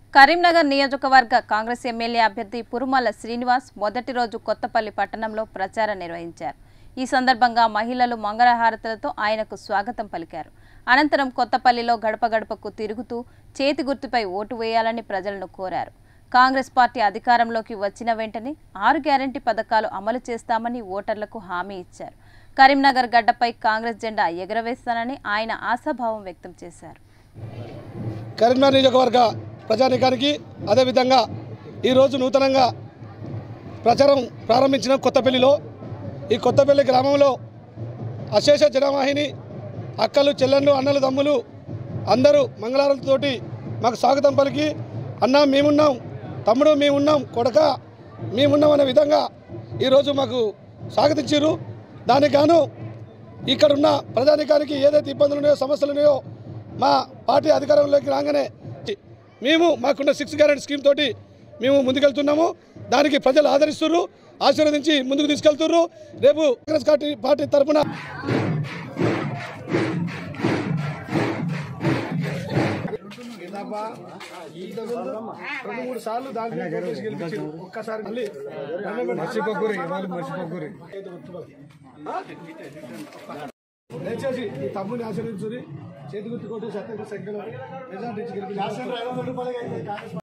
కరీంనగర్ నియోజకవర్గ కాంగ్రెస్ ఎమ్మెల్యే అభ్యర్థి పురుమల శ్రీనివాస్ మొదటి రోజు కొత్తపల్లి పట్టణంలో ప్రచారం నిర్వహించారు ఈ సందర్భంగా మహిళలు మంగళహారతులతో ఆయనకు స్వాగతం పలికారు అనంతరం కొత్తపల్లిలో గడప గడపకు తిరుగుతూ చేతి గుర్తుపై ఓటు వేయాలని ప్రజలను కోరారు కాంగ్రెస్ పార్టీ అధికారంలోకి వచ్చిన వెంటనే ఆరు గ్యారంటీ పథకాలు అమలు చేస్తామని ఓటర్లకు హామీ ఇచ్చారు కరీంనగర్ గడ్డపై కాంగ్రెస్ జెండా ఎగురవేస్తానని ఆయన ఆశాభావం వ్యక్తం చేశారు కరీంనగర్ నియోజకవర్గ ప్రజానీకానికి అదేవిధంగా ఈరోజు నూతనంగా ప్రచారం ప్రారంభించిన కొత్తపల్లిలో ఈ కొత్తపల్లి గ్రామంలో అశేష జనవాహిని అక్కలు చెల్లెళ్ళు అన్నలు తమ్ములు అందరూ మంగళారతులతోటి మాకు స్వాగతం పలికి అన్న మేమున్నాం తమ్ముడు మేమున్నాం కొడక మేమున్నాం అనే విధంగా ఈరోజు మాకు స్వాగతించారు దానికి గాను ఇక్కడున్న ప్రజానికానికి ఏదైతే ఇబ్బందులు ఉన్నాయో సమస్యలు ఉన్నాయో మా పార్టీ అధికారంలోకి రాగానే మేము మాకున్న సిక్స్ గ్యారెంటీ స్కీమ్ తోటి మేము ముందుకెళ్తున్నాము దానికి ప్రజలు ఆదరిస్తున్నారు ఆశీర్వదించి ముందుకు తీసుకెళ్తున్నారు రేపు కాంగ్రెస్ పార్టీ పార్టీ తరఫున రెండు మూడు సార్లు దాంట్లో గెలిపించారు ఒక్కసారి మళ్ళీ మర్చిపోకూరి మర్చిపోకూరి దయచేసి ఈ తమ్ముని ఆశీర్వించుని చేతి గుర్తు కొట్టి సత్య సంఖ్యలో మెజార్టీ ఇచ్చి గెలిపించారు